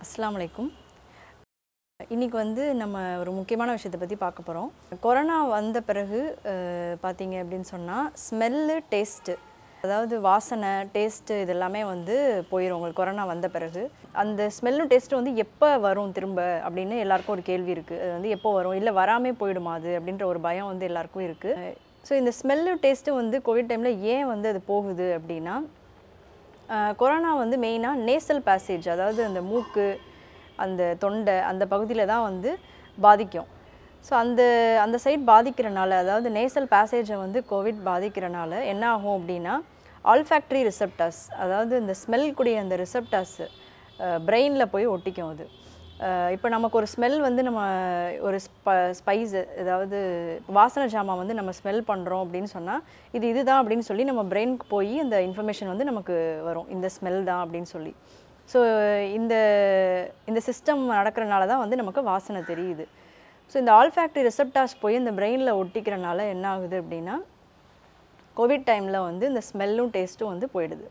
அஸ்ஸலாமு அலைக்கும் இன்றைக்கி வந்து நம்ம ஒரு முக்கியமான விஷயத்தை பற்றி பார்க்க போகிறோம் கொரோனா வந்த பிறகு அஹ், பார்த்தீங்க அப்படின்னு சொன்னால் ஸ்மெல்லு டேஸ்ட்டு அதாவது வாசனை டேஸ்ட்டு இது எல்லாமே வந்து போயிடும் உங்களுக்கு கொரோனா வந்த பிறகு அந்த ஸ்மெல்லும் டேஸ்ட்டும் வந்து எப்போ வரும் திரும்ப அப்படின்னு எல்லாருக்கும் ஒரு கேள்வி இருக்குது அது வந்து எப்போ வரும் இல்லை வராமே போயிடுமா அது அப்படின்ற ஒரு பயம் வந்து எல்லாருக்கும் இருக்குது ஸோ இந்த ஸ்மெல்லு டேஸ்ட்டு வந்து கோவிட் டைமில் ஏன் வந்து அது போகுது அப்படின்னா அஹ் கொரோனா வந்து மெயினாக நேசல் பேசேஜ் அதாவது அந்த மூக்கு அந்த தொண்டை அந்த பகுதியில் தான் வந்து பாதிக்கும் ஸோ அந்த அந்த சைட் பாதிக்கிறனால அதாவது நேசல் பேசேஜை வந்து கோவிட் பாதிக்கிறனால என்ன ஆகும் அப்படின்னா ஆல்ஃபேக்டரி ரிசெப்டர்ஸ் அதாவது இந்த ஸ்மெல் கூடிய அந்த ரிசெப்டர்ஸ் பிரெயினில் போய் ஒட்டிக்கும் அது இப்போ நமக்கு ஒரு ஸ்மெல் வந்து நம்ம ஒரு ஸ்ப ஸ்பைஸ் அதாவது வாசனை ஜாமான் வந்து நம்ம ஸ்மெல் பண்ணுறோம் அப்படின்னு சொன்னால் இது இதுதான் அப்படின்னு சொல்லி நம்ம பிரெயினுக்கு போய் அந்த இன்ஃபர்மேஷன் வந்து நமக்கு வரும் இந்த ஸ்மெல் தான் அப்படின்னு சொல்லி ஸோ இந்த இந்த சிஸ்டம் நடக்கிறனால தான் வந்து நமக்கு வாசனை தெரியுது ஸோ இந்த ஆல்ஃபேக்டரி ரிசெப்டார்ஸ் போய் இந்த பிரெயினில் ஒட்டிக்கிறனால என்ன ஆகுது அப்படின்னா கோவிட் டைமில் வந்து இந்த ஸ்மெல்லும் டேஸ்ட்டும் வந்து போயிடுது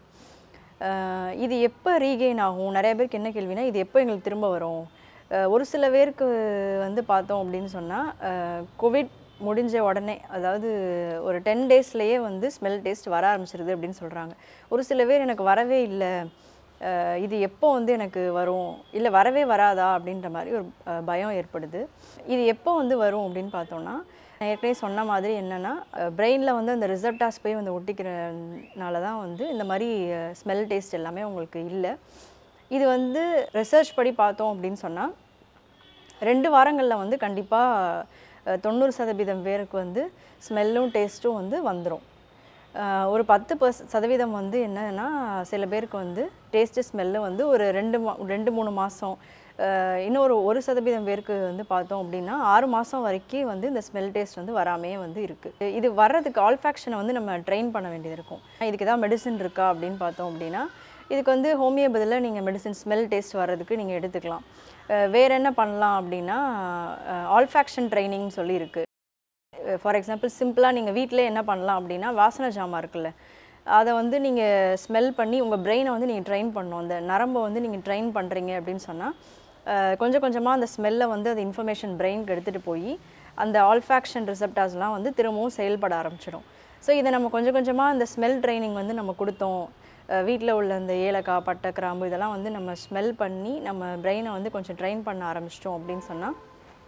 அஹ் இது எப்போ ரீகெயின் ஆகும் நிறைய பேருக்கு என்ன கேள்வினா இது எப்போ எங்களுக்கு திரும்ப வரும் அஹ் ஒரு சில பேருக்கு வந்து பார்த்தோம் அப்படின்னு சொன்னால் கோவிட் முடிஞ்ச உடனே அதாவது ஒரு டென் டேஸ்லேயே வந்து ஸ்மெல் டேஸ்ட் வர ஆரம்பிச்சிருது அப்படின்னு சொல்கிறாங்க ஒரு சில பேர் எனக்கு வரவே இல்லை அஹ் இது எப்போ வந்து எனக்கு வரும் இல்லை வரவே வராதா அப்படின்ற மாதிரி ஒரு அஹ், பயம் ஏற்படுது இது எப்போ வந்து வரும் அப்படின்னு பார்த்தோம்னா நான் ஏற்கனவே சொன்ன மாதிரி என்னென்னா பிரெயினில் வந்து அந்த ரிசப்டாஸ் போய் வந்து ஒட்டிக்கிறனால தான் வந்து இந்த மாதிரி ஸ்மெல் டேஸ்ட் எல்லாமே உங்களுக்கு இல்லை இது வந்து ரிசர்ச் படி பார்த்தோம் அப்படின்னு சொன்னால் ரெண்டு வாரங்களில் வந்து கண்டிப்பாக தொண்ணூறு சதவீதம் பேருக்கு வந்து ஸ்மெல்லும் டேஸ்ட்டும் வந்து வந்துடும் ஒரு பத்து பர்ஸ் சதவீதம் வந்து என்னன்னா சில பேருக்கு வந்து டேஸ்ட்டு ஸ்மெல்லு வந்து ஒரு ரெண்டு மா ரெண்டு மூணு மாதம் இன்னொரு ஒரு சதவீதம் பேருக்கு வந்து பார்த்தோம் அப்படின்னா ஆறு மாதம் வரைக்கும் வந்து இந்த ஸ்மெல் டேஸ்ட் வந்து வராமே வந்து இருக்குது இது வர்றதுக்கு ஆல்ஃபேக்ஷனை வந்து நம்ம ட்ரெயின் பண்ண வேண்டியது இருக்கும் இதுக்கு ஏதாவது மெடிசன் இருக்கா அப்படின்னு பார்த்தோம் அப்படின்னா இதுக்கு வந்து ஹோமியோ பதிலாக நீங்கள் மெடிசன் ஸ்மெல் டேஸ்ட் வர்றதுக்கு நீங்கள் எடுத்துக்கலாம் அஹ் வேற என்ன பண்ணலாம் அப்படின்னா ஆல்ஃபேக்ஷன் ட்ரைனிங் சொல்லி இருக்கு ஃபார் எக்ஸாம்பிள் சிம்பிளாக நீங்கள் வீட்டிலே என்ன பண்ணலாம் அப்படின்னா வாசனை ஜாமான் இருக்குல்ல அதை வந்து நீங்கள் ஸ்மெல் பண்ணி உங்கள் பிரெயினை வந்து நீங்கள் ட்ரெயின் பண்ணணும் அந்த நரம்பை வந்து நீங்கள் ட்ரெயின் பண்ணுறீங்க அப்படின்னு சொன்னால் கொஞ்சம் கொஞ்சமாக அந்த ஸ்மெல்லை வந்து அது இன்ஃபர்மேஷன் பிரெயினுக்கு எடுத்துகிட்டு போய் அந்த ஆல்ஃபேக்ஷன் ரிசப்டாஸ்லாம் வந்து திரும்பவும் செயல்பட ஆரம்பிச்சிடும் ஸோ இதை நம்ம கொஞ்சம் கொஞ்சமாக அந்த ஸ்மெல் ட்ரைனிங் வந்து நம்ம கொடுத்தோம் வீட்டில் உள்ள அந்த ஏலக்காய் பட்டை கிராம்பு இதெல்லாம் வந்து நம்ம ஸ்மெல் பண்ணி நம்ம பிரெயினை வந்து கொஞ்சம் ட்ரெயின் பண்ண ஆரம்பிச்சிட்டோம் அப்படின்னு சொன்னால்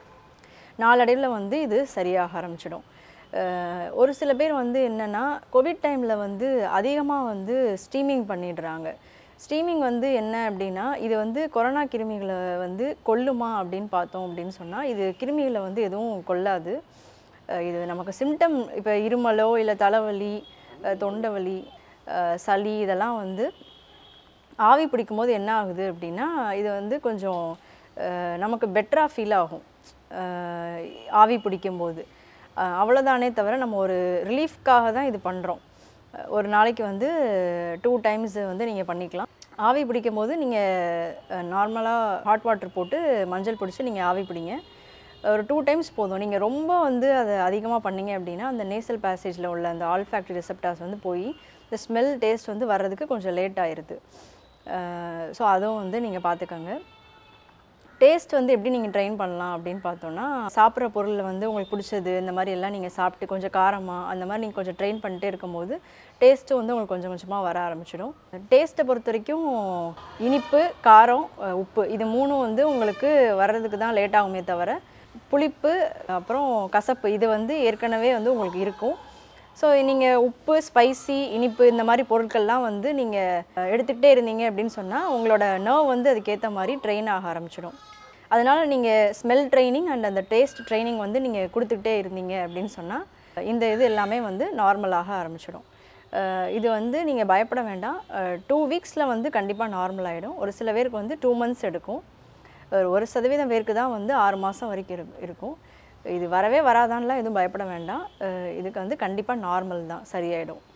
நாளடைவில் வந்து இது சரியாக ஆரம்பிச்சிடும் அஹ் ஒரு சில பேர் வந்து என்னென்னா கோவிட் டைமில் வந்து அதிகமாக வந்து ஸ்டீமிங் பண்ணிடுறாங்க ஸ்டீமிங் வந்து என்ன அப்படின்னா இது வந்து கொரோனா கிருமிகளை வந்து கொல்லுமா அப்படின்னு பார்த்தோம் அப்படின்னு சொன்னால் இது கிருமிகளை வந்து எதுவும் கொல்லாது அஹ் இது நமக்கு சிம்டம் இப்போ இருமலோ இல்லை தலைவலி அஹ் தொண்டை வலி அஹ் சளி இதெல்லாம் வந்து ஆவி பிடிக்கும்போது என்ன ஆகுது அப்படின்னா இது வந்து கொஞ்சம் அஹ், நமக்கு பெட்டராக ஃபீல் ஆகும் அஹ், ஆவி பிடிக்கும்போது அஹ், அவ்வளோதானே தவிர நம்ம ஒரு ரிலீஃப்காக தான் இது பண்ணுறோம் ஒரு நாளைக்கு வந்து டூ டைம்ஸ் வந்து நீங்கள் பண்ணிக்கலாம் ஆவி பிடிக்கும் போது நீங்கள் நார்மலாக ஹாட் வாட்டர் போட்டு மஞ்சள் பிடிச்சி நீங்கள் ஆவி பிடிங்க ஒரு டூ டைம்ஸ் போதும் நீங்கள் ரொம்ப வந்து அதை அதிகமாக பண்ணீங்க அப்படின்னா அந்த நேசல் பேசேஜில் உள்ள அந்த ஆல்ஃபேக்டரி ரிசெப்டார்ஸ் வந்து போய் இந்த ஸ்மெல் டேஸ்ட் வந்து வர்றதுக்கு கொஞ்சம் லேட் ஆயிருது ஸோ அதுவும் வந்து நீங்கள் பார்த்துக்கோங்க டேஸ்ட் வந்து எப்படி நீங்கள் ட்ரெயின் பண்ணலாம் அப்படின்னு பார்த்தோன்னா சாப்பிட்ற பொருளில் வந்து உங்களுக்கு பிடிச்சது இந்த மாதிரி எல்லாம் நீங்கள் சாப்பிட்டு கொஞ்சம் காரமாக அந்த மாதிரி நீங்கள் கொஞ்சம் ட்ரெயின் பண்ணிட்டே இருக்கும்போது டேஸ்ட்டு வந்து உங்களுக்கு கொஞ்சம் கொஞ்சமாக வர ஆரம்பிச்சிடும் டேஸ்ட்டை பொறுத்த வரைக்கும் இனிப்பு காரம் அஹ், உப்பு இது மூணும் வந்து உங்களுக்கு வர்றதுக்கு தான் லேட் ஆகுமே தவிர புளிப்பு அப்புறம் கசப்பு இது வந்து ஏற்கனவே வந்து உங்களுக்கு இருக்கும் ஸோ நீங்கள் உப்பு ஸ்பைசி இனிப்பு இந்த மாதிரி பொருட்கள்லாம் வந்து நீங்கள் எடுத்துக்கிட்டே இருந்தீங்க அப்படின்னு சொன்னால் உங்களோட நர்வ் வந்து அதுக்கேற்ற மாதிரி ட்ரெயின் ஆக ஆரம்பிச்சிடும் அதனால் நீங்கள் ஸ்மெல் ட்ரைனிங் அண்ட் அந்த டேஸ்ட் ட்ரைனிங் வந்து நீங்கள் கொடுத்துக்கிட்டே இருந்தீங்க அப்படின்னு சொன்னால் இந்த இது எல்லாமே வந்து நார்மலாக ஆரம்பிச்சிடும் அஹ் இது வந்து நீங்கள் பயப்பட வேண்டாம் டூ வீக்ஸில் வந்து கண்டிப்பாக நார்மல் ஆகிடும் ஒரு சில பேருக்கு வந்து டூ மந்த்ஸ் எடுக்கும் ஒரு ஒரு சதவீதம் பேருக்கு தான் வந்து ஆறு மாதம் வரைக்கும் இரு- இருக்கும் இது வரவே வராதான்லாம் எதுவும் பயப்பட வேண்டாம் அஹ் இதுக்கு வந்து கண்டிப்பாக நார்மல் தான் சரியாயிடும்